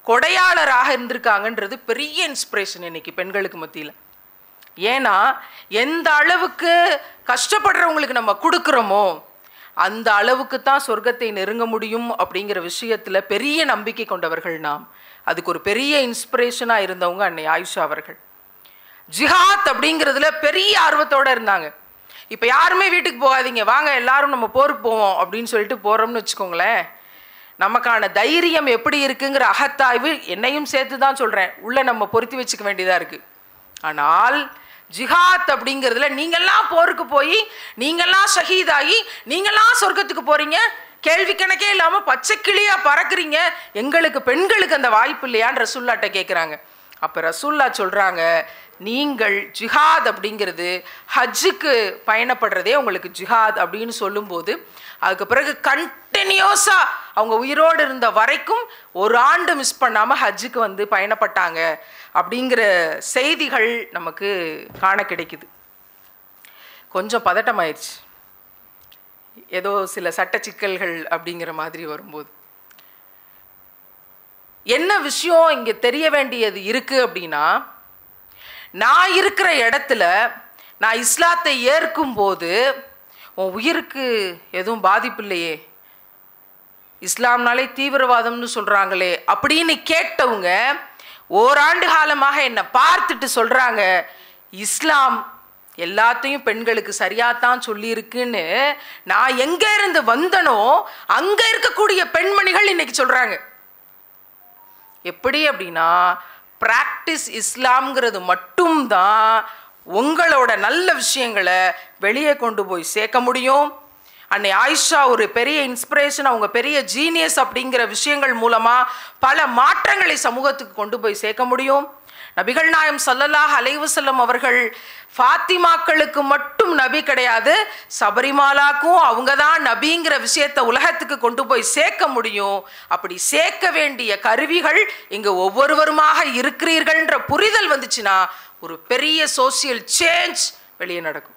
S1: கொடையாளராக இருந்திருக்காங்கன்றது பெரிய இன்ஸ்பிரேஷன் இன்னைக்கு பெண்களுக்கு மத்தியில் ஏன்னா எந்த அளவுக்கு கஷ்டப்படுறவங்களுக்கு நம்ம கொடுக்குறோமோ அந்த அளவுக்கு தான் சொர்க்கத்தை நெருங்க முடியும் அப்படிங்கிற விஷயத்தில் பெரிய நம்பிக்கை கொண்டவர்கள் நாம் அதுக்கு ஒரு பெரிய இன்ஸ்பிரேஷனாக இருந்தவங்க அன்னை ஆயுஷா அவர்கள் ஜிஹாத் அப்படிங்கிறதுல பெரிய ஆர்வத்தோட இருந்தாங்க இப்போ யாருமே வீட்டுக்கு போகாதீங்க வாங்க எல்லாரும் நம்ம போருக்கு போவோம் அப்படின்னு சொல்லிட்டு போகிறோம்னு வச்சுக்கோங்களேன் நமக்கான தைரியம் எப்படி இருக்குங்கிற அகத்தாய்வு என்னையும் சேர்த்து தான் சொல்கிறேன் உள்ளே நம்ம பொருத்தி வச்சுக்க வேண்டியதாக இருக்குது ஆனால் ஜிஹாத் அப்படிங்கிறதுல நீங்கள்லாம் போருக்கு போய் நீங்கள்லாம் ஷஹீதாகி நீங்கள்லாம் சொர்க்கத்துக்கு போகிறீங்க கேள்வி கணக்கே இல்லாமல் பச்சை கிளியா பறக்குறீங்க எங்களுக்கு பெண்களுக்கு அந்த வாய்ப்பு இல்லையான்னு ரசூல்லாட்ட கேட்குறாங்க அப்போ ரசூல்லா சொல்கிறாங்க நீங்கள் ஜிஹாத் அப்படிங்கிறது ஹஜ்ஜுக்கு பயணப்படுறதே உங்களுக்கு ஜிஹாத் அப்படின்னு சொல்லும்போது அதுக்கு பிறகு கண்டினியூஸாக அவங்க உயிரோடு இருந்த வரைக்கும் ஒரு ஆண்டு மிஸ் பண்ணாமல் ஹஜ்ஜுக்கு வந்து பயணப்பட்டாங்க அப்படிங்கிற செய்திகள் நமக்கு காண கிடைக்குது கொஞ்சம் பதட்டமாயிருச்சு ஏதோ சில சட்ட சிக்கல்கள் அப்படிங்கிற மாதிரி வரும்போது என்ன விஷயம் இங்கே தெரிய வேண்டியது இருக்கு அப்படின்னா நான் இருக்கிற இடத்துல நான் இஸ்லாத்தை ஏற்கும் போது உன் உயிருக்கு எதுவும் பாதிப்பு இல்லையே இஸ்லாம்னாலே தீவிரவாதம்னு சொல்கிறாங்களே அப்படின்னு கேட்டவங்க ஓராண்டு காலமாக என்னை பார்த்துட்டு சொல்கிறாங்க இஸ்லாம் எல்லாத்தையும் பெண்களுக்கு சரியாத்தான் சொல்லியிருக்குன்னு நான் எங்கே இருந்து வந்தனோ அங்கே இருக்கக்கூடிய பெண்மணிகள் இன்னைக்கு சொல்கிறாங்க எப்படி அப்படின்னா ப்ராக்டிஸ் இஸ்லாம்ங்கிறது மட்டும்தான் உங்களோட நல்ல விஷயங்களை வெளியே கொண்டு போய் சேர்க்க முடியும் அன்னை ஆயிஷா ஒரு பெரிய இன்ஸ்பிரேஷன் அவங்க பெரிய ஜீனியஸ் அப்படிங்கிற விஷயங்கள் மூலமாக பல மாற்றங்களை சமூகத்துக்கு கொண்டு போய் சேர்க்க முடியும் நபிகள் நாயம் சல்லல்லாஹ் அலைவசல்லம் அவர்கள் ஃபாத்திமாக்களுக்கு மட்டும் நபி கிடையாது சபரிமாலாக்கும் அவங்க தான் நபிங்கிற விஷயத்தை உலகத்துக்கு கொண்டு போய் சேர்க்க முடியும் அப்படி சேர்க்க வேண்டிய கருவிகள் இங்கே ஒவ்வொருவருமாக இருக்கிறீர்கள்ன்ற புரிதல் வந்துச்சுன்னா ஒரு பெரிய சோசியல் சேஞ்ச் வெளியே நடக்கும்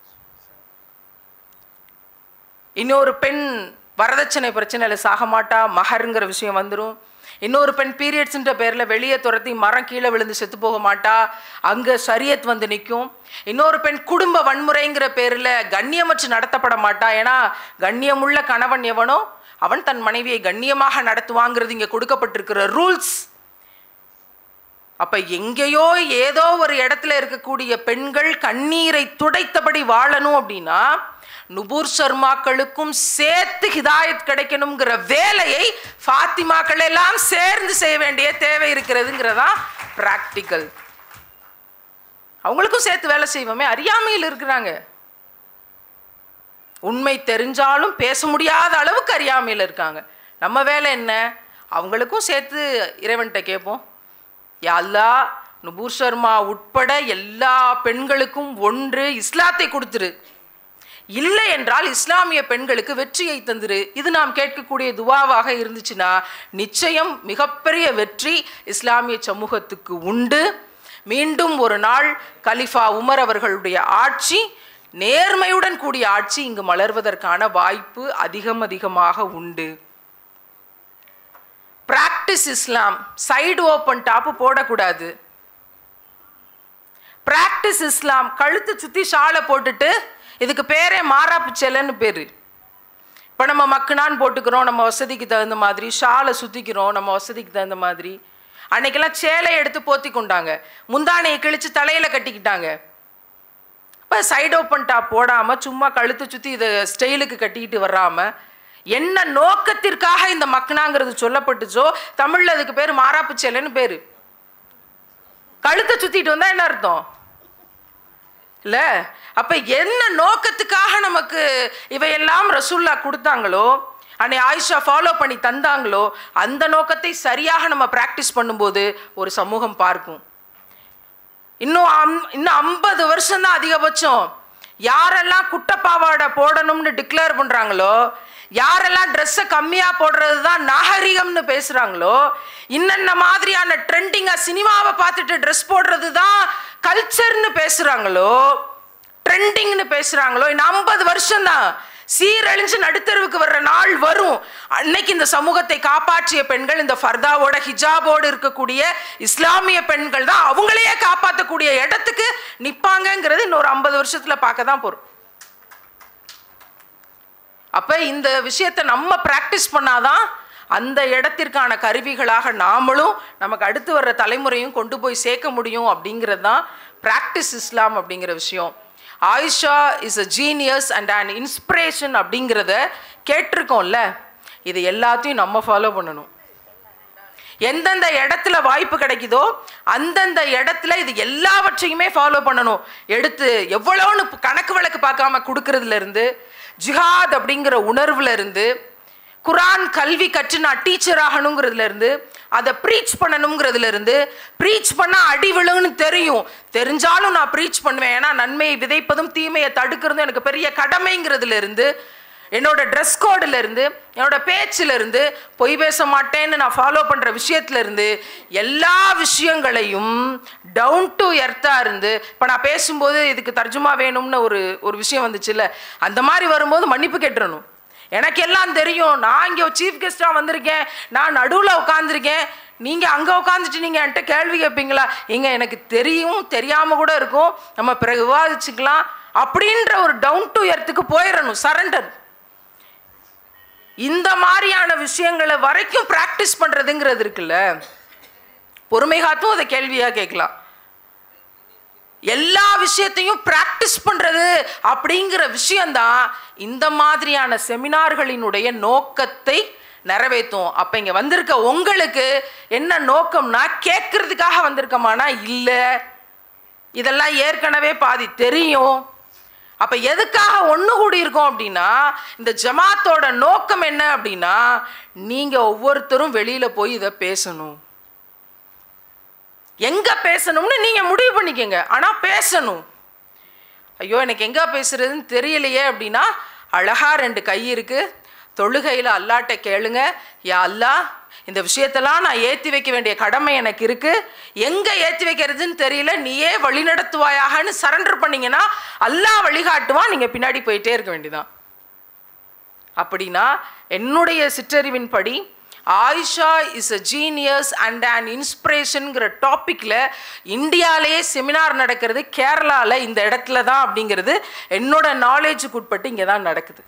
S1: இன்னொரு பெண் வரதட்சணை பிரச்சனையில் சாக மாட்டா மகருங்கிற விஷயம் வந்துடும் இன்னொரு பெண் பீரியட்ஸ்ன்ற பேரில் வெளியே துரத்தி மரம் கீழே விழுந்து செத்து போக மாட்டா அங்கே சரியத் வந்து நிற்கும் இன்னொரு பெண் குடும்ப வன்முறைங்கிற பேரில் கண்ணியமற்று நடத்தப்பட மாட்டா ஏன்னா கண்ணியமுள்ள கணவன் எவனோ அவன் தன் மனைவியை கண்ணியமாக நடத்துவாங்கிறது இங்கே கொடுக்கப்பட்டிருக்கிற ரூல்ஸ் அப்ப எங்கேயோ ஏதோ ஒரு இடத்துல இருக்கக்கூடிய பெண்கள் கண்ணீரை துடைத்தபடி வாழணும் அப்படின்னா நுபூர் சர்மாக்களுக்கும் சேர்த்து ஹிதாயத் கிடைக்கணுங்கிற வேலையை ஃபாத்திமாக்கள் எல்லாம் சேர்ந்து செய்ய வேண்டிய தேவை இருக்கிறதுங்கிறதா ப்ராக்டிக்கல் அவங்களுக்கும் சேர்த்து வேலை செய்வோமே அறியாமையில் இருக்கிறாங்க உண்மை தெரிஞ்சாலும் பேச முடியாத அளவுக்கு அறியாமையில் இருக்காங்க நம்ம வேலை என்ன அவங்களுக்கும் சேர்த்து இறைவன்கிட்ட கேட்போம் யாழ்லா நுபூர் சர்மா உட்பட எல்லா பெண்களுக்கும் ஒன்று இஸ்லாத்தை கொடுத்துரு இல்லை என்றால் இஸ்லாமிய பெண்களுக்கு வெற்றியை தந்துரு இது நாம் கேட்கக்கூடிய துவாவாக இருந்துச்சுன்னா நிச்சயம் மிகப்பெரிய வெற்றி இஸ்லாமிய சமூகத்துக்கு உண்டு மீண்டும் ஒரு நாள் கலிஃபா உமர் அவர்களுடைய ஆட்சி நேர்மையுடன் கூடிய ஆட்சி இங்கு மலர்வதற்கான வாய்ப்பு அதிகம் அதிகமாக உண்டு practice Islam side open top போடக்கூடாது பிராக்டிஸ் இஸ்லாம் கழுத்து சுற்றி ஷாலை போட்டுட்டு இதுக்கு பேரே மாறாப்பு செல்லைன்னு பேர் இப்போ நம்ம மக்குனான்னு போட்டுக்கிறோம் நம்ம வசதிக்கு தகுந்த மாதிரி ஷாலை சுற்றிக்கிறோம் நம்ம வசதிக்கு தகுந்த மாதிரி அன்னைக்கெல்லாம் சேலை எடுத்து போத்தி கொண்டாங்க முந்தானையை கிழிச்சு தலையில் கட்டிக்கிட்டாங்க இப்போ சைடு ஓப்பன் டாப் போடாமல் சும்மா கழுத்தை சுற்றி இதை ஸ்டைலுக்கு கட்டிக்கிட்டு வராமல் என்ன நோக்கத்திற்காக இந்த மக்னாங்கிறது சொல்லப்பட்டுச்சோ தமிழில் அதுக்கு பேர் மாறாப்பு சேலைன்னு பேர் கழுத்தை சுற்றிட்டு வந்தால் என்ன அர்த்தம் இல்லை அப்போ என்ன நோக்கத்துக்காக நமக்கு இவையெல்லாம் ரசூல்லா கொடுத்தாங்களோ அன்னை ஆயிஷா ஃபாலோ பண்ணி தந்தாங்களோ அந்த நோக்கத்தை சரியாக நம்ம ப்ராக்டிஸ் பண்ணும்போது ஒரு சமூகம் பார்க்கும் இன்னும் அம் இன்னும் ஐம்பது வருஷம் தான் அதிகபட்சம் யாரெல்லாம் குட்டப்பாவாடை போடணும்னு டிக்ளேர் பண்ணுறாங்களோ யாரெல்லாம் ட்ரெஸ்ஸை கம்மியாக போடுறது தான் நாகரிகம்னு பேசுகிறாங்களோ இன்னென்ன மாதிரியான ட்ரெண்டிங்காக சினிமாவை பார்த்துட்டு ட்ரெஸ் போடுறது தான் கல்ச்சர்னு பேசுகிறாங்களோ ட்ரெண்டிங்னு பேசுகிறாங்களோ இன்னும் ஐம்பது வருஷம் தான் சீரழிஞ்சு நடுத்தருவுக்கு வர்ற நாள் வரும் அன்னைக்கு இந்த சமூகத்தை காப்பாற்றிய பெண்கள் இந்த ஃபர்தாவோட ஹிஜாபோடு இருக்கக்கூடிய இஸ்லாமிய பெண்கள் தான் அவங்களையே காப்பாற்றக்கூடிய இடத்துக்கு நிப்பாங்கங்கிறது இன்னொரு ஐம்பது வருஷத்துல பார்க்க தான் போறோம் அப்ப இந்த விஷயத்தை நம்ம பிராக்டிஸ் பண்ணாதான் அந்த இடத்திற்கான கருவிகளாக நாமளும் நமக்கு அடுத்து வர்ற தலைமுறையும் கொண்டு போய் சேர்க்க முடியும் அப்படிங்கிறது தான் ப்ராக்டிஸ் இஸ்லாம் அப்படிங்கிற விஷயம் Aisha is a genius and and inspiration அப்படிங்கிறத கேட்டிருக்கோம்ல இது எல்லாத்தையும் நம்ம ஃபாலோ பண்ணணும் எந்தெந்த இடத்துல வாய்ப்பு கிடைக்குதோ அந்தந்த இடத்துல இது எல்லாவற்றையுமே ஃபாலோ பண்ணணும் எடுத்து எவ்வளோன்னு கணக்கு வழக்கு பார்க்காம கொடுக்கறதுல இருந்து ஜிஹாத் அப்படிங்கிற உணர்வுல இருந்து குரான் கல்வி கற்று நான் டீச்சர் ஆகணுங்கிறதுல இருந்து அதை ப்ரீச் பண்ணணுங்கிறதுல இருந்து ப்ரீச் பண்ணால் அடி விழுங்குன்னு தெரியும் தெரிஞ்சாலும் நான் ப்ரீச் பண்ணுவேன் ஏன்னா நன்மையை விதைப்பதும் தீமையை தடுக்கிறதும் எனக்கு பெரிய கடமைங்கிறதுல இருந்து என்னோட ட்ரெஸ் கோடில் இருந்து என்னோட பேச்சில் இருந்து பொய் பேச மாட்டேன்னு நான் ஃபாலோ பண்ணுற விஷயத்துல இருந்து எல்லா விஷயங்களையும் டவுன் டு எர்த்தாக இருந்து இப்போ நான் பேசும்போது இதுக்கு தர்ஜுமா வேணும்னு ஒரு ஒரு விஷயம் வந்துச்சுல்ல அந்த மாதிரி வரும்போது மன்னிப்பு கேட்டுறணும் எனக்கு எல்லாம் தெரியும் நான் இங்கே சீஃப் கெஸ்ட்டாக வந்திருக்கேன் நான் நடுவில் உட்காந்துருக்கேன் நீங்கள் அங்கே உட்காந்துட்டு நீங்கள் என்கிட்ட கேள்வி கேட்பீங்களா இங்க எனக்கு தெரியும் தெரியாமல் கூட இருக்கும் நம்ம பிறகு விவாதிச்சுக்கலாம் அப்படின்ற ஒரு டவுன் டு எர்த்துக்கு போயிடணும் சரண்டர் இந்த மாதிரியான விஷயங்களை வரைக்கும் ப்ராக்டிஸ் பண்ணுறதுங்கிறது இருக்குல்ல பொறுமை காத்தும் அதை கேள்வியாக கேட்கலாம் எல்லா விஷயத்தையும் ப்ராக்டிஸ் பண்ணுறது அப்படிங்கிற விஷயந்தான் இந்த மாதிரியான செமினார்களினுடைய நோக்கத்தை நிறைவேற்றும் அப்போ இங்கே வந்திருக்க உங்களுக்கு என்ன நோக்கம்னா கேட்கறதுக்காக வந்திருக்கோமானா இல்லை இதெல்லாம் ஏற்கனவே பாதி தெரியும் அப்போ எதுக்காக ஒன்று கூடி இருக்கோம் அப்படின்னா இந்த ஜமாத்தோட நோக்கம் என்ன அப்படின்னா நீங்கள் ஒவ்வொருத்தரும் வெளியில் போய் இதை பேசணும் எங்கே பேசணும்னு நீங்கள் முடிவு பண்ணிக்கங்க ஆனால் பேசணும் ஐயோ எனக்கு எங்கே பேசுறதுன்னு தெரியலையே அப்படின்னா அழகா ரெண்டு கை இருக்கு தொழுகையில் அல்லாட்ட கேளுங்க யா அல்லா இந்த விஷயத்தெல்லாம் நான் ஏற்றி வைக்க வேண்டிய கடமை எனக்கு இருக்கு எங்கே ஏற்றி வைக்கிறதுன்னு தெரியல நீயே வழிநடத்துவாயாகன்னு சரண்டர் பண்ணீங்கன்னா அல்லாஹ் வழிகாட்டுவான் நீங்கள் பின்னாடி போயிட்டே இருக்க வேண்டியதான் அப்படின்னா என்னுடைய சிற்றறிவின்படி Aisha is a genius and and இன்ஸ்பிரேஷனுங்கிற டாப்பிக்கில் இந்தியாவிலேயே செமினார் நடக்கிறது கேரளாவில் இந்த இடத்துல தான் அப்படிங்கிறது என்னோட நாலேஜுக்கு உட்பட்டு இங்கே தான் நடக்குது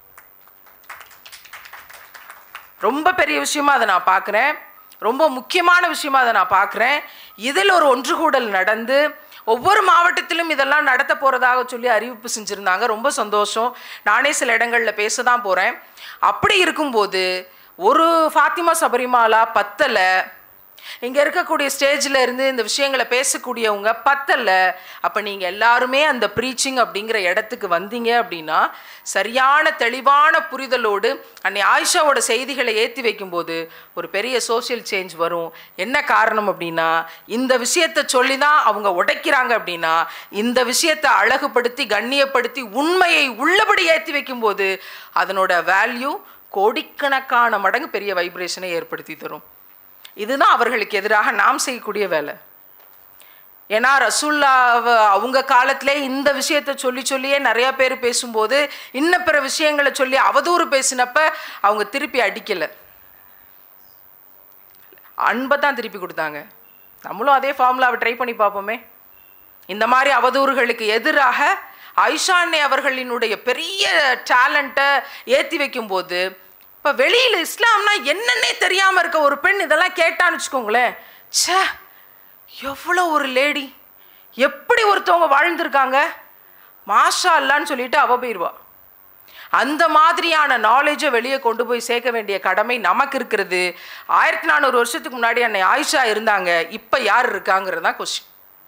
S1: ரொம்ப பெரிய விஷயமா அதை நான் பார்க்குறேன் ரொம்ப முக்கியமான விஷயமா அதை நான் பார்க்குறேன் இதில் ஒரு ஒன்றுகூடல் நடந்து ஒவ்வொரு மாவட்டத்திலும் இதெல்லாம் நடத்த போகிறதாக சொல்லி அறிவிப்பு செஞ்சுருந்தாங்க ரொம்ப சந்தோஷம் நானே சில இடங்களில் பேச தான் போகிறேன் அப்படி இருக்கும்போது ஒரு ஃபாத்திமா சபரிமாலா பத்தலை இங்கே இருக்கக்கூடிய ஸ்டேஜில் இருந்து இந்த விஷயங்களை பேசக்கூடியவங்க பத்தலை அப்போ நீங்கள் எல்லாருமே அந்த ப்ரீச்சிங் அப்படிங்கிற இடத்துக்கு வந்தீங்க அப்படின்னா சரியான தெளிவான புரிதலோடு அன்னை ஆயிஷாவோட செய்திகளை ஏற்றி வைக்கும்போது ஒரு பெரிய சோஷியல் சேஞ்ச் வரும் என்ன காரணம் அப்படின்னா இந்த விஷயத்தை சொல்லி தான் அவங்க உடைக்கிறாங்க அப்படின்னா இந்த விஷயத்தை அழகுபடுத்தி கண்ணியப்படுத்தி உண்மையை உள்ளபடி ஏற்றி வைக்கும்போது அதனோட வேல்யூ கோடிக்கணக்கான மடங்கு பெரிய வைப்ரேஷனை ஏற்படுத்தி தரும் இதுதான் அவர்களுக்கு எதிராக நாம் செய்யக்கூடிய வேலை ஏன்னா ரசூல்லா அவங்க காலத்திலே இந்த விஷயத்தை சொல்லி சொல்லியே நிறைய பேர் பேசும்போது இன்ன பிற விஷயங்களை சொல்லி அவதூறு பேசினப்ப அவங்க திருப்பி அடிக்கலை அன்பை தான் திருப்பி கொடுத்தாங்க நம்மளும் அதே ஃபார்முலாவை ட்ரை பண்ணி பார்ப்போமே இந்த மாதிரி அவதூறுகளுக்கு எதிராக ஐஷா அன்னை அவர்களினுடைய பெரிய டேலண்ட்டை ஏற்றி வைக்கும்போது இப்போ வெளியில் இஸ்லாம்னா என்னன்னே தெரியாமல் இருக்க ஒரு பெண் இதெல்லாம் கேட்டான்னு வச்சுக்கோங்களேன் ச்சே எவ்வளோ ஒரு லேடி எப்படி ஒருத்தவங்க வாழ்ந்திருக்காங்க மாஷா அல்லான்னு சொல்லிட்டு அவ போயிடுவா அந்த மாதிரியான நாலேஜை வெளியே கொண்டு போய் சேர்க்க வேண்டிய கடமை நமக்கு இருக்கிறது ஆயிரத்தி நானூறு வருஷத்துக்கு முன்னாடி அன்னை ஆயிஷா இருந்தாங்க இப்போ யார் இருக்காங்கிறது தான் கொஸ்டின்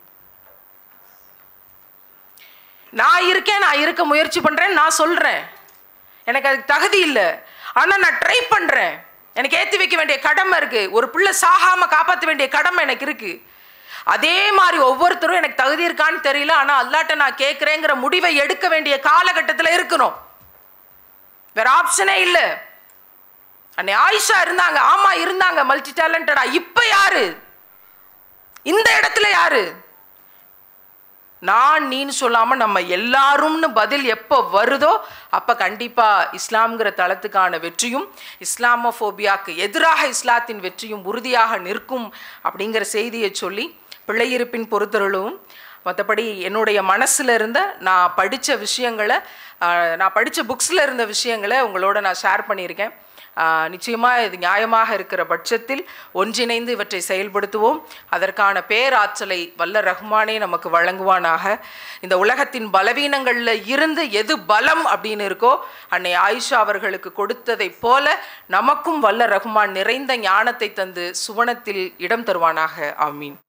S1: நான் இருக்கேன் நான் இருக்க முயற்சி பண்ணுறேன் நான் சொல்கிறேன் எனக்கு அதுக்கு தகுதி இல்லை ஆனால் நான் ட்ரை பண்ணுறேன் எனக்கு ஏற்றி வைக்க வேண்டிய கடமை இருக்குது ஒரு பிள்ளை சாகாமல் காப்பாற்ற வேண்டிய கடமை எனக்கு இருக்குது அதே மாதிரி ஒவ்வொருத்தரும் எனக்கு தகுதி இருக்கான்னு தெரியல ஆனால் அல்லாட்ட நான் கேட்குறேங்கிற முடிவை எடுக்க வேண்டிய காலகட்டத்தில் இருக்கணும் வேற ஆப்ஷனே இல்லை அன்னை ஆயிஷா இருந்தாங்க ஆமா இருந்தாங்க மல்டி டேலண்டடா இப்ப யாரு இந்த இடத்துல யாரு நான் நீன்னு சொல்லாமல் நம்ம எல்லாரும்னு பதில் எப்போ வருதோ அப்போ கண்டிப்பாக இஸ்லாம்ங்கிற தளத்துக்கான வெற்றியும் இஸ்லாமோஃபோபியாக்கு எதிராக இஸ்லாத்தின் வெற்றியும் உறுதியாக நிற்கும் அப்படிங்கிற செய்தியை சொல்லி பிள்ளையிருப்பின் பொறுத்தருளும் மற்றபடி என்னுடைய மனசில் இருந்த நான் படித்த விஷயங்களை ஆஹ், நான் படித்த புக்ஸில் இருந்த விஷயங்களை உங்களோட நான் ஷேர் பண்ணியிருக்கேன் நிச்சயமாக இது நியாயமாக இருக்கிற பட்சத்தில் ஒன்றிணைந்து இவற்றை செயல்படுத்துவோம் அதற்கான பேராற்றலை வல்ல ரஹ்மானே நமக்கு வழங்குவானாக இந்த உலகத்தின் பலவீனங்களில் இருந்து எது பலம் அப்படின்னு இருக்கோ அன்னை ஆயிஷா அவர்களுக்கு கொடுத்ததைப் போல நமக்கும் வல்ல ரஹ்மான் நிறைந்த ஞானத்தை தந்து சுவனத்தில் இடம் தருவானாக ஆமீன்